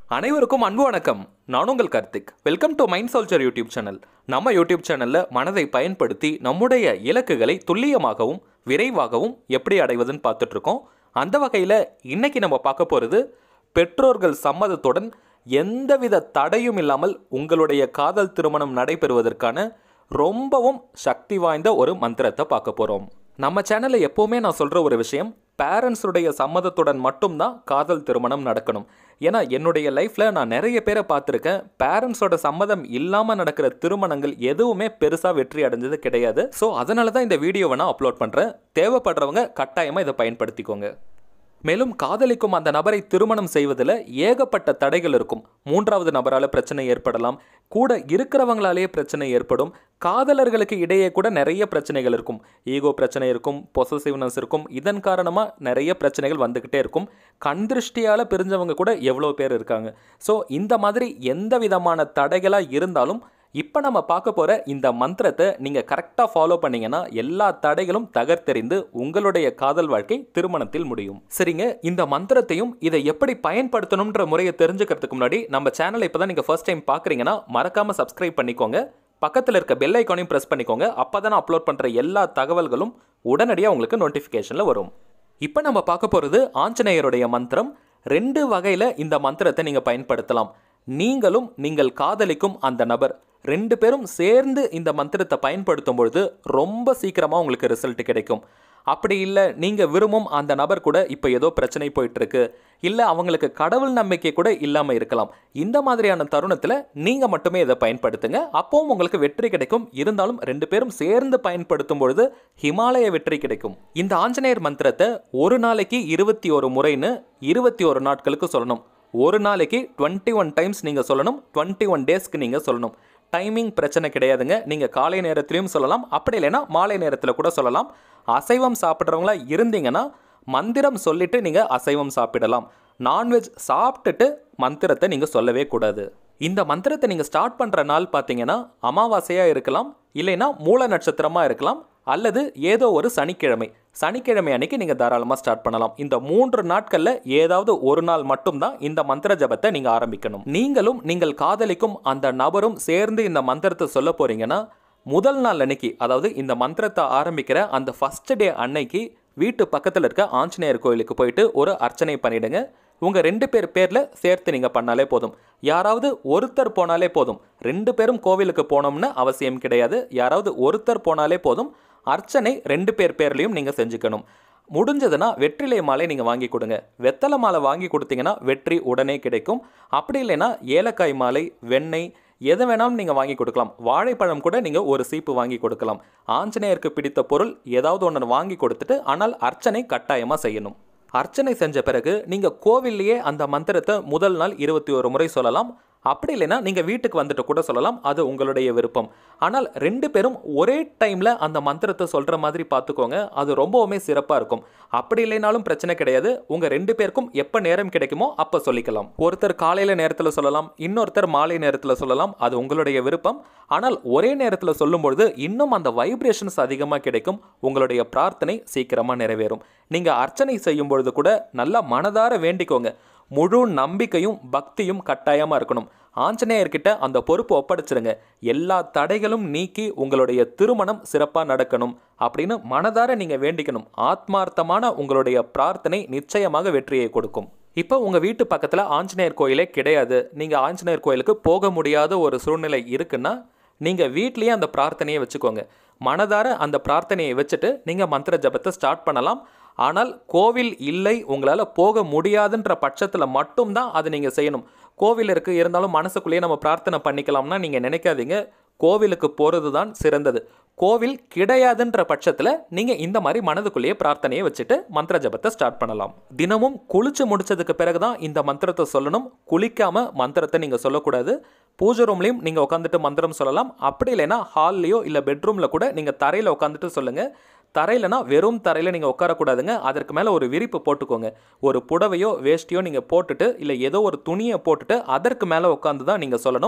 அனைவருக்கும் அன்பு வணக்கம் நான் உங்கள் Karthik welcome to mind soldier YouTube channel நம்ம யூடியூப் சேனலில் மனதை பயன்படுத்தி நம்முடைய இலக்குகளை துல்லியமாகவும் விரைவாகவும் எப்படி அடைவதுன்னு பார்த்துட்டு இருக்கோம் அந்த வகையில் இன்னைக்கு நம்ம பார்க்க போகிறது பெற்றோர்கள் சம்மதத்துடன் எந்தவித தடையும் இல்லாமல் உங்களுடைய காதல் திருமணம் நடைபெறுவதற்கான ரொம்பவும் சக்தி வாய்ந்த ஒரு மந்திரத்தை பார்க்க போகிறோம் நம்ம சேனலில் எப்போவுமே நான் சொல்கிற ஒரு விஷயம் பேரண்ட்ஸுடைய சம்மதத்துடன் மட்டும்தான் காதல் திருமணம் நடக்கணும் ஏன்னா என்னுடைய லைஃப்பில் நான் நிறைய பேரை பார்த்துருக்கேன் பேரண்ட்ஸோட சம்மதம் இல்லாமல் நடக்கிற திருமணங்கள் எதுவுமே பெருசாக வெற்றி அடைஞ்சது கிடையாது ஸோ அதனால தான் இந்த வீடியோவை நான் அப்லோட் பண்ணுறேன் தேவைப்படுறவங்க கட்டாயமாக இதை பயன்படுத்திக்கோங்க மேலும் காதலிக்கும் அந்த நபரை திருமணம் செய்வதில் ஏகப்பட்ட தடைகள் இருக்கும் மூன்றாவது நபரால் பிரச்சனை ஏற்படலாம் கூட இருக்கிறவங்களாலேயே பிரச்சனை ஏற்படும் காதலர்களுக்கு இடையே கூட நிறைய பிரச்சனைகள் இருக்கும் ஈகோ பிரச்சனை இருக்கும் பொசசிவ்னஸ் இருக்கும் இதன் காரணமாக நிறைய பிரச்சனைகள் வந்துக்கிட்டே இருக்கும் கண் திருஷ்டியால் பிரிஞ்சவங்க கூட எவ்வளோ பேர் இருக்காங்க ஸோ இந்த மாதிரி எந்த விதமான தடைகளாக இருந்தாலும் இப்போ நம்ம பார்க்க போகிற இந்த மந்திரத்தை நீங்கள் கரெக்டாக ஃபாலோ பண்ணீங்கன்னா எல்லா தடைகளும் தகர்த்தெறிந்து உங்களுடைய காதல் வாழ்க்கை திருமணத்தில் முடியும் சரிங்க இந்த மந்திரத்தையும் இதை எப்படி பயன்படுத்தணுன்ற முறையை தெரிஞ்சுக்கிறதுக்கு முன்னாடி நம்ம சேனலை இப்போ தான் நீங்கள் ஃபர்ஸ்ட் டைம் பார்க்குறீங்கன்னா மறக்காமல் சப்ஸ்கிரைப் பண்ணிக்கோங்க பக்கத்தில் இருக்க பெல் ஐக்கானையும் ப்ரெஸ் பண்ணிக்கோங்க அப்போ தான் நான் அப்லோட் பண்ணுற எல்லா தகவல்களும் உடனடியாக உங்களுக்கு நோட்டிஃபிகேஷனில் வரும் இப்போ நம்ம பார்க்க போகிறது ஆஞ்சநேயருடைய மந்திரம் ரெண்டு வகையில் இந்த மந்திரத்தை நீங்கள் பயன்படுத்தலாம் நீங்களும் நீங்கள் காதலிக்கும் அந்த நபர் ரெண்டு பேரும் சேர்ந்து இந்த மந்திரத்தை பயன்படுத்தும் பொழுது ரொம்ப சீக்கிரமாக உங்களுக்கு ரிசல்ட் கிடைக்கும் அப்படி இல்லை நீங்கள் விரும்பும் அந்த நபர் கூட இப்போ ஏதோ பிரச்சனை போயிட்டு இருக்கு இல்லை அவங்களுக்கு கடவுள் நம்பிக்கை கூட இல்லாமல் இருக்கலாம் இந்த மாதிரியான தருணத்தில் நீங்கள் மட்டுமே இதை பயன்படுத்துங்க அப்பவும் உங்களுக்கு வெற்றி கிடைக்கும் இருந்தாலும் ரெண்டு பேரும் சேர்ந்து பயன்படுத்தும் பொழுது ஹிமாலய வெற்றி கிடைக்கும் இந்த ஆஞ்சநேயர் மந்திரத்தை ஒரு நாளைக்கு இருபத்தி ஒரு முறைன்னு இருபத்தி ஒரு நாட்களுக்கு சொல்லணும் ஒரு நாளைக்கு டுவெண்ட்டி ஒன் டைம்ஸ் நீங்கள் சொல்லணும் டுவெண்ட்டி ஒன் டேஸ்க்கு நீங்கள் சொல்லணும் டைமிங் பிரச்சனை கிடையாதுங்க நீங்கள் காலை நேரத்துலையும் சொல்லலாம் அப்படி இல்லைன்னா மாலை நேரத்தில் கூட சொல்லலாம் அசைவம் சாப்பிட்றவங்களா இருந்தீங்கன்னா மந்திரம் சொல்லிட்டு நீங்கள் அசைவம் சாப்பிடலாம் நான்வெஜ் சாப்பிட்டுட்டு மந்திரத்தை நீங்கள் சொல்லவே கூடாது இந்த மந்திரத்தை நீங்கள் ஸ்டார்ட் பண்ணுற நாள் பார்த்தீங்கன்னா அமாவாசையாக இருக்கலாம் இல்லைன்னா மூல நட்சத்திரமாக இருக்கலாம் அல்லது ஏதோ ஒரு சனிக்கிழமை சனிக்கிழமை அன்னைக்கு நீங்கள் தாராளமாக ஸ்டார்ட் பண்ணலாம் இந்த மூன்று நாட்களில் ஏதாவது ஒரு நாள் மட்டும்தான் இந்த மந்திர ஜபத்தை நீங்கள் ஆரம்பிக்கணும் நீங்களும் நீங்கள் காதலிக்கும் அந்த நபரும் சேர்ந்து இந்த மந்திரத்தை சொல்ல போறீங்கன்னா முதல் நாள் அன்னைக்கு அதாவது இந்த மந்திரத்தை ஆரம்பிக்கிற அந்த ஃபர்ஸ்ட் டே அன்னைக்கு வீட்டு பக்கத்தில் இருக்க ஆஞ்சநேயர் கோயிலுக்கு போயிட்டு ஒரு அர்ச்சனை பண்ணிடுங்க உங்கள் ரெண்டு பேர் பேரில் சேர்த்து நீங்கள் பண்ணாலே போதும் யாராவது ஒருத்தர் போனாலே போதும் ரெண்டு பேரும் கோவிலுக்கு போனோம்னு அவசியம் கிடையாது யாராவது ஒருத்தர் போனாலே போதும் அர்ச்சனை ரெண்டு பேர் பேர்லையும் நீங்கள் செஞ்சுக்கணும் முடிஞ்சதுன்னா வெற்றிலை மாலை நீங்கள் வாங்கி கொடுங்க வெத்தலை மாலை வாங்கி கொடுத்தீங்கன்னா வெற்றி உடனே கிடைக்கும் அப்படி இல்லைன்னா ஏலக்காய் மாலை வெண்ணெய் எதை வேணாலும் நீங்கள் வாங்கி கொடுக்கலாம் வாழைப்பழம் கூட நீங்கள் ஒரு சீப்பு வாங்கி கொடுக்கலாம் ஆஞ்சநேயருக்கு பிடித்த பொருள் ஏதாவது ஒன்று வாங்கி கொடுத்துட்டு ஆனால் அர்ச்சனை கட்டாயமாக செய்யணும் அர்ச்சனை செஞ்ச பிறகு நீங்கள் கோவில்லையே அந்த மந்திரத்தை முதல் நாள் இருபத்தி ஒரு முறை சொல்லலாம் அப்படி இல்லைன்னா நீங்கள் வீட்டுக்கு வந்துட்டு கூட சொல்லலாம் அது உங்களுடைய விருப்பம் ஆனால் ரெண்டு பேரும் ஒரே டைமில் அந்த மந்திரத்தை சொல்கிற மாதிரி பார்த்துக்கோங்க அது ரொம்பவுமே சிறப்பாக இருக்கும் அப்படி இல்லைனாலும் பிரச்சனை கிடையாது உங்கள் ரெண்டு பேருக்கும் எப்போ நேரம் கிடைக்குமோ அப்போ சொல்லிக்கலாம் ஒருத்தர் காலையில் நேரத்தில் சொல்லலாம் இன்னொருத்தர் மாலை நேரத்தில் சொல்லலாம் அது உங்களுடைய விருப்பம் ஆனால் ஒரே நேரத்தில் சொல்லும்பொழுது இன்னும் அந்த வைப்ரேஷன்ஸ் அதிகமாக கிடைக்கும் உங்களுடைய பிரார்த்தனை சீக்கிரமாக நிறைவேறும் நீங்கள் அர்ச்சனை செய்யும் பொழுது கூட நல்லா மனதார வேண்டிக்கோங்க முழு நம்பிக்கையும் பக்தியும் கட்டாயமாக இருக்கணும் ஆஞ்சநேயர்கிட்ட அந்த பொறுப்பு ஒப்படைச்சிருங்க எல்லா தடைகளும் நீக்கி உங்களுடைய திருமணம் சிறப்பாக நடக்கணும் அப்படின்னு மனதார நீங்கள் வேண்டிக்கணும் ஆத்மார்த்தமான உங்களுடைய பிரார்த்தனை நிச்சயமாக வெற்றியை கொடுக்கும் இப்போ உங்கள் வீட்டு பக்கத்தில் ஆஞ்சநேயர் கோயிலே கிடையாது நீங்கள் ஆஞ்சநேயர் கோயிலுக்கு போக முடியாத ஒரு சூழ்நிலை இருக்குன்னா நீங்கள் வீட்லேயே அந்த பிரார்த்தனையை வச்சுக்கோங்க மனதார அந்த பிரார்த்தனையை வச்சுட்டு நீங்கள் மந்திர ஜபத்தை ஸ்டார்ட் பண்ணலாம் ஆனால் கோவில் இல்லை உங்களால் போக முடியாதுன்ற பட்சத்தில் மட்டும்தான் அதை நீங்கள் செய்யணும் கோவில் இருக்குது இருந்தாலும் மனசுக்குள்ளேயே நம்ம பிரார்த்தனை பண்ணிக்கலாம்னா நீங்கள் நினைக்காதீங்க கோவிலுக்கு போகிறது தான் சிறந்தது கோவில் கிடையாதுன்ற பட்சத்தில் நீங்கள் இந்த மாதிரி மனதுக்குள்ளேயே பிரார்த்தனையை வச்சுட்டு மந்திர ஜபத்தை ஸ்டார்ட் பண்ணலாம் தினமும் குளிச்சு முடிச்சதுக்கு பிறகு தான் இந்த மந்திரத்தை சொல்லணும் குளிக்காம மந்திரத்தை நீங்கள் சொல்லக்கூடாது பூஜை ரூம்லையும் நீங்கள் உட்காந்துட்டு மந்திரம் சொல்லலாம் அப்படி இல்லைன்னா ஹால்லையோ இல்லை பெட்ரூமில் கூட நீங்கள் தரையில் உட்காந்துட்டு சொல்லுங்கள் தரையிலனா வெறும் தரையில் நீங்கள் உட்காரக்கூடாதுங்க அதற்கு மேலே ஒரு விரிப்பு போட்டுக்கோங்க ஒரு புடவையோ வேஷ்டியோ நீங்கள் போட்டுட்டு இல்லை ஏதோ ஒரு துணியை போட்டுட்டு அதற்கு மேலே உட்காந்து தான் நீங்கள் சொல்லணும்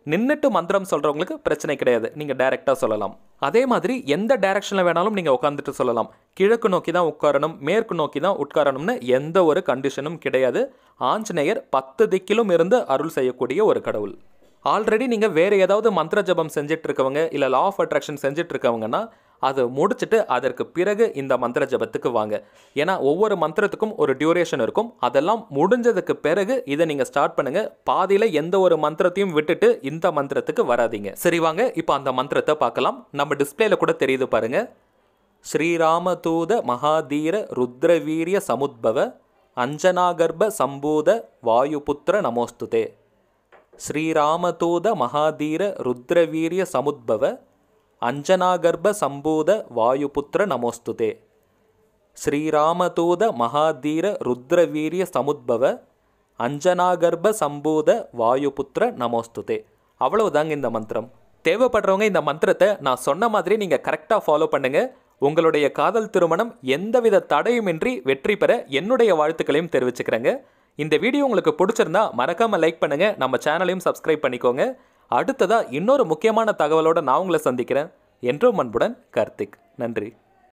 நின்றுட்டு மந்திரம் சொல்கிறவங்களுக்கு பிரச்சனை கிடையாது நீங்கள் டைரெக்டாக சொல்லலாம் அதே மாதிரி எந்த டைரக்ஷனில் வேணாலும் நீங்கள் உட்காந்துட்டு சொல்லலாம் கிழக்கு நோக்கி தான் உட்காரணும் மேற்கு நோக்கி தான் உட்காரணும்னு எந்த ஒரு கண்டிஷனும் கிடையாது ஆஞ்சநேயர் பத்து திக்கிலும் இருந்து அருள் செய்யக்கூடிய ஒரு கடவுள் ஆல்ரெடி நீங்கள் வேறு ஏதாவது மந்திர ஜபம் செஞ்சுட்டு இருக்கவங்க இல்லை லா ஆஃப் அட்ராக்ஷன் செஞ்சுட்டு இருக்கவங்கன்னா அதை முடிச்சுட்டு அதற்கு பிறகு இந்த மந்திர ஜபத்துக்கு வாங்க ஏன்னா ஒவ்வொரு மந்திரத்துக்கும் ஒரு டியூரேஷன் இருக்கும் அதெல்லாம் முடிஞ்சதுக்கு பிறகு இதை நீங்கள் ஸ்டார்ட் பண்ணுங்க பாதியில் எந்த ஒரு மந்திரத்தையும் விட்டுட்டு இந்த மந்திரத்துக்கு வராதீங்க சரி வாங்க இப்போ அந்த மந்திரத்தை பார்க்கலாம் நம்ம டிஸ்பிளேல கூட தெரியுது பாருங்க ஸ்ரீராமதூத மகாதீர ருத்ரவீரிய சமுத்பவ அஞ்சனாகர்ப்ப சம்பூத வாயுபுத்திர நமோஸ்துதே ஸ்ரீராமதூத மகாதீர ருத்ரவீரிய சமுத்பவ அஞ்சனாகர்ப்ப சம்பூத வாயுபுத்திர நமோஸ்துதே ஸ்ரீராமதூத மகாதீர ருத்ரவீரிய சமுத்பவ அஞ்சனாகர்ப்ப சம்பூத வாயுபுத்திர நமோஸ்துதே அவ்வளவுதாங்க இந்த மந்திரம் தேவைப்படுறவங்க இந்த மந்திரத்தை நான் சொன்ன மாதிரி நீங்கள் கரெக்டாக ஃபாலோ பண்ணுங்க உங்களுடைய காதல் திருமணம் எந்தவித தடையுமின்றி வெற்றி பெற என்னுடைய வாழ்த்துக்களையும் தெரிவிச்சுக்கிறேங்க இந்த வீடியோ உங்களுக்கு பிடிச்சிருந்தா மறக்காம லைக் பண்ணுங்க நம்ம சேனலையும் சப்ஸ்கிரைப் பண்ணிக்கோங்க அடுத்ததா இன்னொரு முக்கியமான தகவலோட நான் உங்களை சந்திக்கிறேன் என்றும் அன்புடன் கார்த்திக் நன்றி